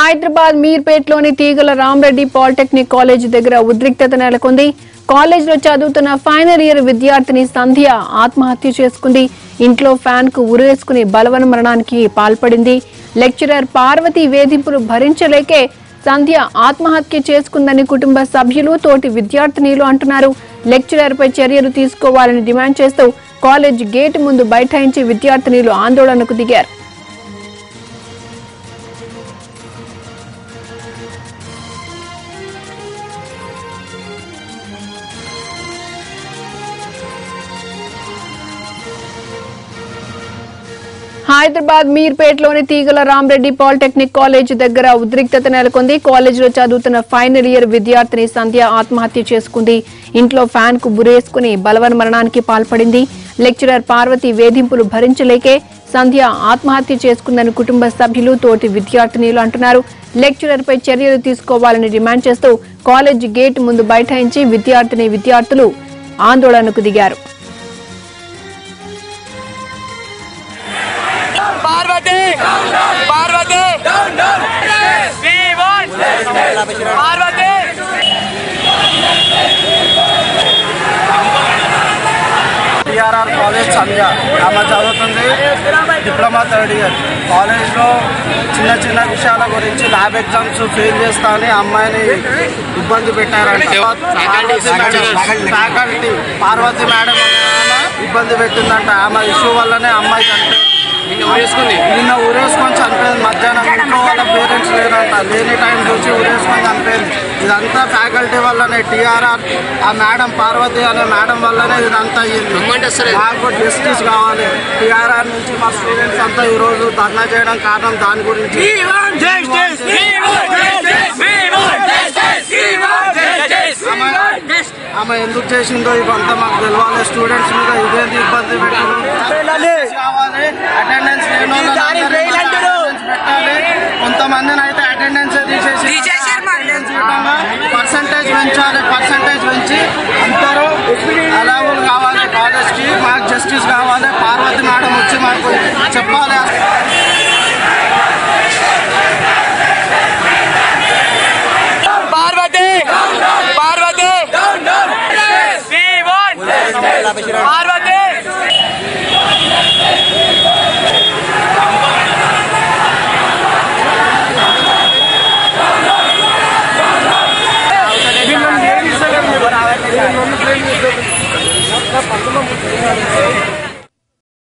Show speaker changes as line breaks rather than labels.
హైదరాబాద్ మీర్పేట్లోని తీగల Rama Reddy polytechnic college దగ్గర ఉద్రిక్తత నెలకొంది కాలేజీలో చదువుతున్న ఫైనల్ ఇయర్ విద్యార్థిని సంధ్య ఆత్మహత్య చేసుకుంది ఇంట్లో ఫ్యాన్ కు ఉరేసుకుని బలవన మరణానికి పాల్పడింది లెక్చరర్ పార్వతి వేధింపులు భరించలేకే సంధ్య ఆత్మహత్య చేసుకుందని కుటుంబ సభ్యులు తోటి విద్యార్థినిలు అంటున్నారు లెక్చరర్ పై చర్యలు తీసుకోవాలని డిమాండ్ చేస్తూ కాలేజ్ గేట్ ముందు బైఠాయించి విద్యార్థినిలు ఆందోళనకు దిగారు హైదరాబాద్ మీర్పేట్లోని తీగల రామరెడ్డి పాలిటెక్నిక్ కాలేజ్ దగ్గర ఉద్రిక్తత నెలకొంది కాలేజీలో చదువుతున్న ఫైనల్ ఇయర్ విద్యార్థిని సంధ్య ఆత్మహత్య చేసుకుంది ఇంట్లో ఫ్యాన్ కు బురేసుకుని బలవన్ మరణానికి పాల్పడింది లెక్చరర్ పార్వతి వేధింపులు భరించలేకే సంధ్య ఆత్మహత్య చేసుకుందని కుటుంబ సభ్యులు తోటి విద్యార్థినిలు అంటున్నారు లెక్చరర్ పై చర్యలు తీసుకోవాలని డిమాండ్ చేస్తూ కాలేజ్ గేట్ ముందు బైఠాయించి విద్యార్థిని విద్యార్థులు ఆందోళనకు దిగారు
Parvathi Parvathi We want Parvathi
TRR college Sandhya ఆమె చదువుతుంది డిప్లొమా థర్డ్ ఇయర్ కాలేజ్లో చిన్న చిన్న విషయాల గురించి ల్యాబ్ ఎగ్జామ్స్ ఫెయిల్ చేస్తా అని అమ్మాయిని ఇబ్బంది పెట్టారంట Parvathi madam faculty Parvathi madam అనే ఆమె ఇబ్బంది పెట్టిందంట ఆమె ఇష్యూ వల్లనే అమ్మాయి చనిపోయింది నిన్న ఊరేసుకొని చనిపోయింది మధ్యాహ్నం ఇంట్లో వాళ్ళ పేరెంట్స్ లేరంట లేని టైం చూసి ఊరేసుకొని చనిపోయింది ఇదంతా ఫ్యాకల్టీ వల్లనే టీఆర్ఆర్ ఆ మేడం పార్వతి అనే మేడం వల్లనే ఇదంతా అయ్యింది మాకు జస్టిస్ కావాలి టీఆర్ఆర్ నుంచి మా స్టూడెంట్స్ అంతా ఈరోజు ధర్నా చేయడం కారణం దాని గురించి ఆమె- ఆమె ఎందుకు చేసిందో ఇవంతా మాకు తెలవాలి స్టూడెంట్స్ మీద ఇదేంటి ఇబ్బంది పెట్టాలి కావాలి అటెండెన్స్ లేని వాళ్ళని అందరినీ attendance పెట్టాలి కొంతమందిని అయితే అటెండెన్స్ తీసేసి పర్సంటేజ్ పెంచాలి పర్సంటేజ్ పెంచి అందరూ అలాగులు కావాలి కాలేజ్కి మాకు జస్టిస్ కావాలి పార్వతి మేడం వచ్చి మాకు చెప్పాలి
పార్వతి పార్వతి We want